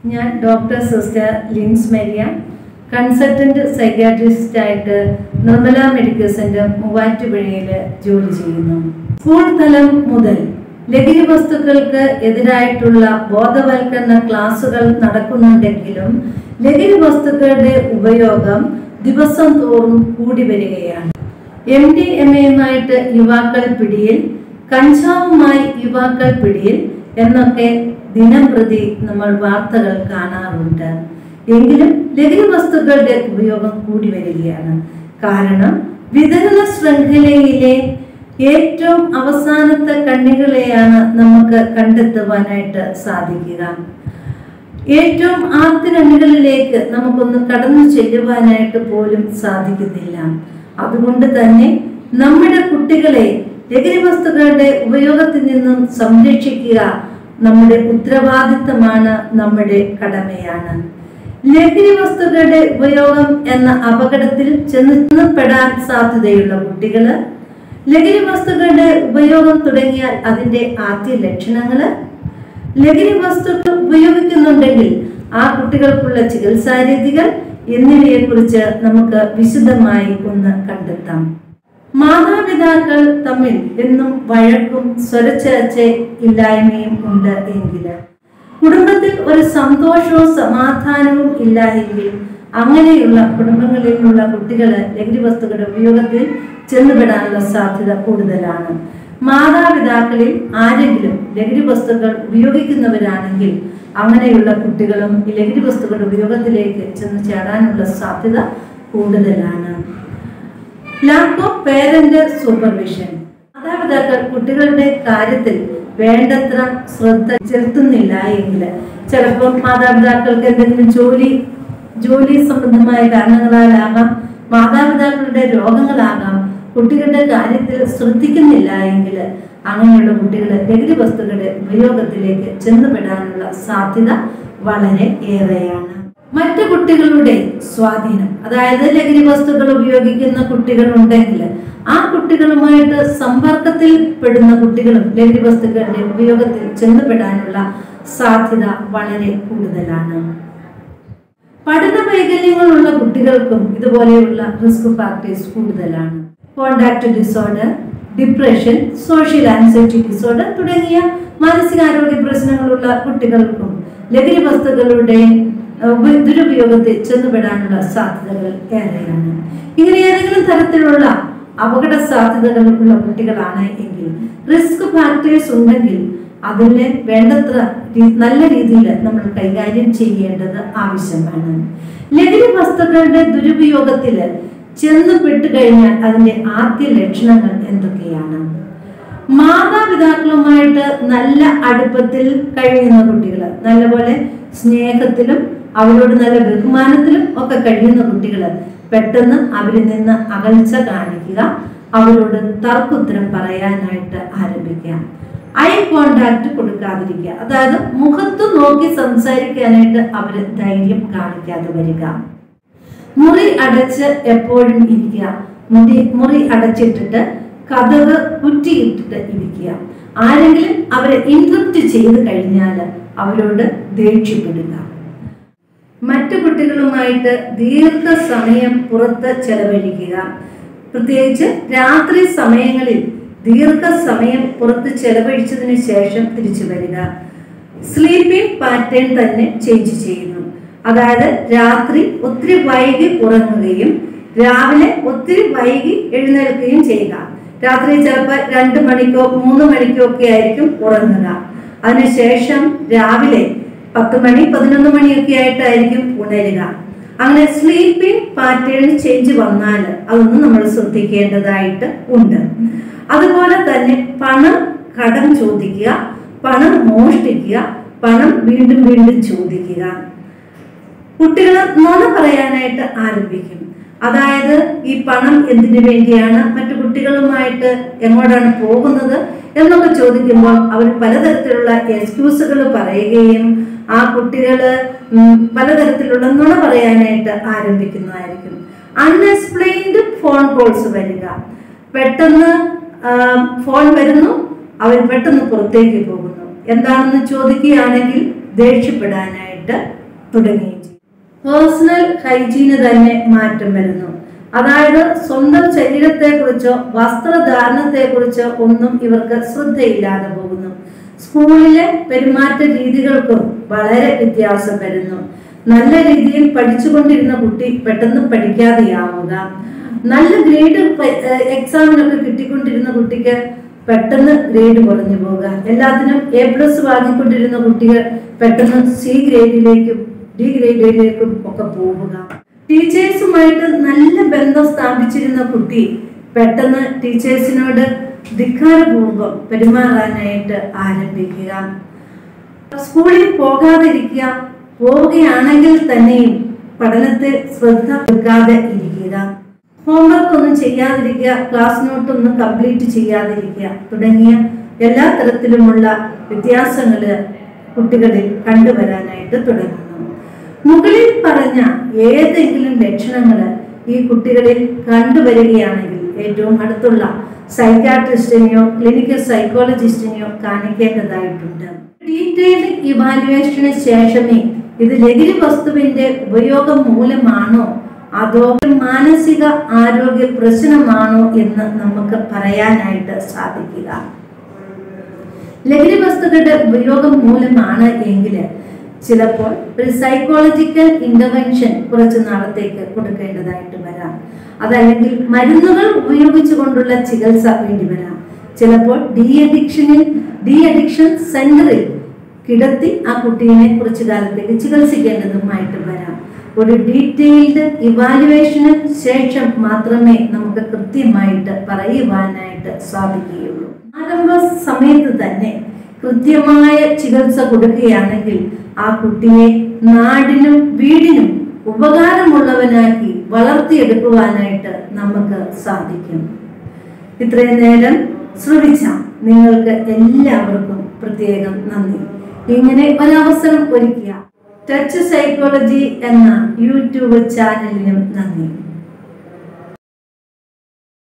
ഞാൻ doctor sister Lins Maria consultant psychiatrist ആയിട്ട് Nirmala medical centre മൂവാറ്റുപുഴയിൽ ജോലി ചെയ്യുന്നു സ്കൂൾ തലം മുതൽ ലഹരി വസ്തുക്കൾക്ക് എതിരായിട്ടുള്ള ബോധവൽക്കരണ ക്ലാസുകൾ നടക്കുന്നുണ്ടെങ്കിലും ലഹരി വസ്തുക്കളുടെ ഉപയോഗം ദിവസം തോറും കൂടി വരികയാണ് എം ഡി എം എയുമായിട്ട് യുവാക്കൾ പിടിയിൽ കഞ്ചാവുമായി യുവാക്കൾ പിടിയിൽ എന്നൊക്കെ ദിനം പ്രതി നമ്മൾ വാർത്തകൾ കാണാറുണ്ട് എങ്കിലും ലഹരി വസ്തുക്കളുടെ ഉപയോഗം കൂടി വരികയാണ് കാരണം വിതരണ ശൃംഖലയിലെ ഏറ്റവും അവസാനത്തെ കണ്ണികളെയാണ് നമുക്ക് കണ്ടെത്തുവാനായിട്ട് സാധിക്കുക ഏറ്റവും ആദ്യരണികളിലേക്ക് നമുക്കൊന്ന് കടന്നു ചെല്ലുവാനായിട്ട് പോലും സാധിക്കുന്നില്ല അതുകൊണ്ട് തന്നെ നമ്മുടെ കുട്ടികളെ ലഹരി വസ്തുക്കളുടെ ഉപയോഗത്തിൽ നിന്നും സംരക്ഷിക്കുക നമ്മുടെ ഉത്തരവാദിത്തമാണ് നമ്മുടെ കടമയാണ് ലഹരി വസ്തുക്കളുടെ ഉപയോഗം എന്ന അപകടത്തിൽ ചെന്നപ്പെടാൻ സാധ്യതയുള്ള കുട്ടികള് ലഹരി വസ്തുക്കളുടെ ഉപയോഗം തുടങ്ങിയാൽ അതിന്റെ ആദ്യ ലക്ഷണങ്ങള് ലഹരി വസ്തുക്കൾ ഉപയോഗിക്കുന്നുണ്ടെങ്കിൽ ആ കുട്ടികൾക്കുള്ള ചികിത്സാ രീതികൾ എന്നിവയെ കുറിച്ച് നമുക്ക് വിശദമായി ഒന്ന് കണ്ടെത്താം മാതാപിതാക്കൾ തമ്മിൽ എന്നും വഴക്കും സ്വരച്ചേർച്ച ഇല്ലായ്മയും ഉണ്ട് എങ്കിൽ കുടുംബത്തിൽ ഒരു സന്തോഷവും സമാധാനവും ഇല്ല എങ്കിൽ അങ്ങനെയുള്ള കുടുംബങ്ങളിലുള്ള കുട്ടികൾ ലഹരി വസ്തുക്കളുടെ ഉപയോഗത്തിൽ ചെന്നുപെടാനുള്ള സാധ്യത കൂടുതലാണ് മാതാപിതാക്കളിൽ ആരെങ്കിലും ലഹരി വസ്തുക്കൾ ഉപയോഗിക്കുന്നവരാണെങ്കിൽ അങ്ങനെയുള്ള കുട്ടികളും ഈ ലഹരി വസ്തുക്കളുടെ ഉപയോഗത്തിലേക്ക് ചെന്ന് ചേടാനുള്ള സാധ്യത കൂടുതലാണ് ലാക്ക് ഓഫ് പേരന്റ് സൂപ്പർവിഷൻ മാതാപിതാക്കൾ കുട്ടികളുടെ കാര്യത്തിൽ വേണ്ടത്ര ശ്രദ്ധ ചെലുത്തുന്നില്ല എങ്കിൽ ചിലപ്പോൾ മാതാപിതാക്കൾക്ക് എന്തെങ്കിലും ജോലി ജോലി സംബന്ധമായ കാരണങ്ങളാലാകാം മാതാപിതാക്കളുടെ രോഗങ്ങളാകാം കുട്ടികളുടെ കാര്യത്തിൽ ശ്രദ്ധിക്കുന്നില്ല എങ്കിൽ അങ്ങനെയുള്ള കുട്ടികൾ ലഹരി വസ്തുക്കളുടെ ഉപയോഗത്തിലേക്ക് ചെന്നുപെടാനുള്ള സാധ്യത വളരെ ഏറെയാണ് മറ്റു കുട്ടികളുടെ സ്വാധീനം അതായത് ലഹരി വസ്തുക്കൾ ഉപയോഗിക്കുന്ന കുട്ടികൾ ഉണ്ടെങ്കിൽ ആ കുട്ടികളുമായിട്ട് സമ്പർക്കത്തിൽ പെടുന്ന കുട്ടികളും ലഹരി വസ്തുക്കളുടെ ഉപയോഗത്തിൽ ചെന്നുപെടാനുള്ള സാധ്യത വളരെ കൂടുതലാണ് പഠന വൈകല്യങ്ങളുള്ള കുട്ടികൾക്കും ഇതുപോലെയുള്ള റിസ്ക് ഫാക്ടേഴ്സ് കൂടുതലാണ് conduct disorder depression social anxiety disorder തുടങ്ങിയ മാനസികാരോഗ്യ പ്രശ്നങ്ങളുള്ള കുട്ടികൾക്കും ലഹരി വസ്തുക്കളുടെ ഉപ- ദുരുപയോഗത്തിൽ ചെന്നുപെടാനുള്ള സാധ്യതകൾ ഏറെയാണ് ഇങ്ങനെ ഏതെങ്കിലും തരത്തിലുള്ള അപകട സാധ്യതകൾ ഉള്ള കുട്ടികളാണ് എങ്കിൽ റിസ്ക് ഫാക്ടേഴ്സ് ഉണ്ടെങ്കിൽ അതിനെ വേണ്ടത്ര രീ- നല്ല രീതിയിൽ നമ്മൾ കൈകാര്യം ചെയ്യേണ്ടത് ആവശ്യമാണ് ലഹരി വസ്തുക്കളുടെ ദുരുപയോഗത്തില് ചെന്ന് പെട്ടുകഴിഞ്ഞാൽ അതിന്റെ ആദ്യ ലക്ഷണങ്ങൾ എന്തൊക്കെയാണ് മാതാപിതാക്കളുമായിട്ട് നല്ല അടുപ്പത്തിൽ കഴിയുന്ന കുട്ടികൾ നല്ലപോലെ സ്നേഹത്തിലും അവരോട് നല്ല ബഹുമാനത്തിലും ഒക്കെ കഴിയുന്ന കുട്ടികൾ പെട്ടെന്ന് അവരിൽ നിന്ന് അകൽച്ച കാണിക്കുക അവരോട് തർക്കുത്തരം പറയാനായിട്ട് ആരംഭിക്കുക ഐ കോണ്ടാക്ട് കൊടുക്കാതിരിക്കുക അതായത് മുഖത്ത് നോക്കി സംസാരിക്കാനായിട്ട് അവര് ധൈര്യം കാണിക്കാതെ വരിക മുറി അടച്ച് എപ്പോഴും ഇരിക്കുക മുറി മുറി അടച്ചിട്ടിട്ട് കഥക് കുറ്റിയിട്ടിട്ട് ഇരിക്കുക ആരെങ്കിലും അവരെ ഇന്ററപ്റ്റ് ചെയ്ത് കഴിഞ്ഞാൽ അവരോട് ദേഷ്യപ്പെടുക മറ്റു കുട്ടികളുമായിട്ട് ദീർഘസമയം പുറത്ത് ചെലവഴിക്കുക പ്രത്യേകിച്ച് രാത്രി സമയങ്ങളിൽ ദീർഘസമയം പുറത്ത് ചെലവഴിച്ചതിന് ശേഷം തിരിച്ചു വരിക സ്ലീപ്പിംഗ് പാറ്റേൺ തന്നെ ചേഞ്ച് ചെയ്യുന്നു അതായത് രാത്രി ഒത്തിരി വൈകി ഉറങ്ങുകയും രാവിലെ ഒത്തിരി വൈകി എഴുന്നേൽക്കുകയും ചെയ്യുക രാത്രി ചിലപ്പോൾ രണ്ട് മണിക്കോ മൂന്ന് മണിക്കോ ഒക്കെ ആയിരിക്കും ഉറങ്ങുക അതിനുശേഷം രാവിലെ പത്ത് മണി പതിനൊന്ന് മണിയൊക്കെ ആയിട്ടായിരിക്കും ഉണരുക അങ്ങനെ സ്ലീപ്പിംഗ് പാറ്റേൺ ചേഞ്ച് വന്നാൽ അതൊന്നും നമ്മൾ ശ്രദ്ധിക്കേണ്ടതായിട്ട് ഉണ്ട് അതുപോലെ തന്നെ പണം കടം ചോദിക്കുക പണം മോഷ്ടിക്കുക പണം വീണ്ടും വീണ്ടും ചോദിക്കുക കുട്ടികൾ നുണ പറയാനായിട്ട് ആരംഭിക്കും അതായത് ഈ പണം എന്തിനു വേണ്ടിയാണ് മറ്റു കുട്ടികളുമായിട്ട് എങ്ങോട്ടാണ് പോകുന്നത് എന്നൊക്കെ ചോദിക്കുമ്പോൾ അവർ പലതരത്തിലുള്ള എക്സ്ക്യൂസുകൾ പറയുകയും ആ കുട്ടികൾ പലതരത്തിലുള്ള നുണ പറയാനായിട്ട് ആരംഭിക്കുന്നതായിരിക്കും അൺഎക്സ്പ്ലെയിൻഡ് ഫോൺ കോൾസ് വരിക പെട്ടെന്ന് ആ, ഫോൺ വരുന്നു അവർ പെട്ടെന്ന് പുറത്തേക്ക് പോകുന്നു എന്താണെന്ന് ചോദിക്കുകയാണെങ്കിൽ ദേഷ്യപ്പെടാനായിട്ട് വരാനായിട്ട് തുടങ്ങുകയും ചെയ്യും പേഴ്സണൽ ഹൈജീന് തന്നെ മാറ്റം വരുന്നു അതായത് സ്വന്തം ശരീരത്തെക്കുറിച്ചോ വസ്ത്രധാരണത്തെക്കുറിച്ചോ ഒന്നും ഇവർക്ക് ശ്രദ്ധയില്ലാതെ പോകുന്നു സ്കൂളിലെ പെരുമാറ്റ രീതികൾക്കും വളരെ വ്യത്യാസം വരുന്നു നല്ല രീതിയിൽ പഠിച്ചുകൊണ്ടിരുന്ന കുട്ടി പെട്ടെന്ന് പഠിക്കാതെയാവുക നല്ല ഗ്രേഡ് എക്സാമിനൊക്കെ കിട്ടിക്കൊണ്ടിരുന്ന കുട്ടിക്ക് പെട്ടെന്ന് ഗ്രേഡ് കുറഞ്ഞു പോവുക എല്ലാത്തിനും എ പ്ലസ് വാങ്ങിക്കൊണ്ടിരുന്ന കുട്ടികൾ പെട്ടെന്ന് സി ഗ്രേഡിലേക്കും ഡി ഗ്രേഡിലേക്കും ഒക്കെ പോവുക ടീച്ചേഴ്സുമായിട്ട് നല്ല ബന്ധം സ്ഥാപിച്ചിരുന്ന കുട്ടി പെട്ടെന്ന് ടീച്ചേഴ്സിനോട് ധിക്കാരപൂർവ്വം പെരുമാറാനായിട്ട് ആരംഭിക്കുക സ്കൂളിൽ പോകാതിരിക്കുക പോവുകയാണെങ്കിൽ തന്നെയും പഠനത്തെ ശ്രദ്ധ വെക്കാതെ ഇരിക്കുക ഹോംവർക്ക് ഒന്നും ചെയ്യാതിരിക്കുക ക്ലാസ് നോട്ട് ഒന്നും കംപ്ലീറ്റ് ചെയ്യാതിരിക്കുക തുടങ്ങിയ എല്ലാ തരത്തിലുമുള്ള വ്യത്യാസങ്ങൾ കുട്ടികളിൽ കണ്ടുവരാനായിട്ട് തുടങ്ങുന്നു മുകളിൽ പറഞ്ഞ ഏതെങ്കിലും ലക്ഷണങ്ങൾ ഈ കുട്ടികളിൽ കണ്ടുവരികയാണെങ്കിൽ ഏറ്റവും അടുത്തുള്ള സൈക്കാട്രിസ്റ്റിനെയോ ക്ലിനിക്കൽ സൈക്കോളജിസ്റ്റിനെയോ കാണിക്കേണ്ടതായിട്ടുണ്ട് ഡീറ്റെയിൽഡ് ഇവാലുവേഷന് ശേഷമേ ഇത് ലഹരി വസ്തുവിന്റെ ഉപയോഗം മൂലമാണോ അതോ മാനസിക ആരോഗ്യ പ്രശ്നമാണോ എന്ന് നമുക്ക് പറയാനായിട്ട് സാധിക്കുക ലഹരി വസ്തുക്കളുടെ ഉപയോഗം മൂലമാണ് എങ്കിൽ ചിലപ്പോൾ ഒരു സൈക്കോളജിക്കൽ ഇന്റർവെൻഷൻ കുറച്ച് നാളത്തേക്ക് കൊടുക്കേണ്ടതായിട്ട് വരാം അതല്ലെങ്കിൽ മരുന്നുകൾ ഉപയോഗിച്ചുകൊണ്ടുള്ള ചികിത്സ വേണ്ടി വരാം ചിലപ്പോൾ ഡി അഡിക്ഷനിൽ ഡി അഡിക്ഷൻ സെന്ററിൽ കിടത്തി ആ കുട്ടീനെ കുറച്ചു കാലത്തേക്ക് ചികിത്സിക്കേണ്ടതുമായിട്ട് വരാം ഒരു ഡീറ്റെയിൽഡ് ഇവാലുവേഷന് ശേഷം മാത്രമേ നമുക്ക് കൃത്യമായിട്ട് പറയുവാനായിട്ട് സാധിക്കുകയുള്ളൂ ആരംഭ സമയത്ത് തന്നെ കൃത്യമായ ചികിത്സ കൊടുക്കുകയാണെങ്കിൽ ആ കുട്ടിയെ നാടിനും വീടിനും ഉപകാരമുള്ളവനാക്കി വളർത്തിയെടുക്കുവാനായിട്ട് നമുക്ക് സാധിക്കും ഇത്രയും നേരം ശ്രമിച്ച നിങ്ങൾക്ക് എല്ലാവർക്കും പ്രത്യേകം നന്ദി ഇങ്ങനെ ഒരവസരം ഒരുക്കിയ ടച്ച് സൈക്കോളജി എന്ന യൂട്യൂബ് ചാനലിനും നന്ദി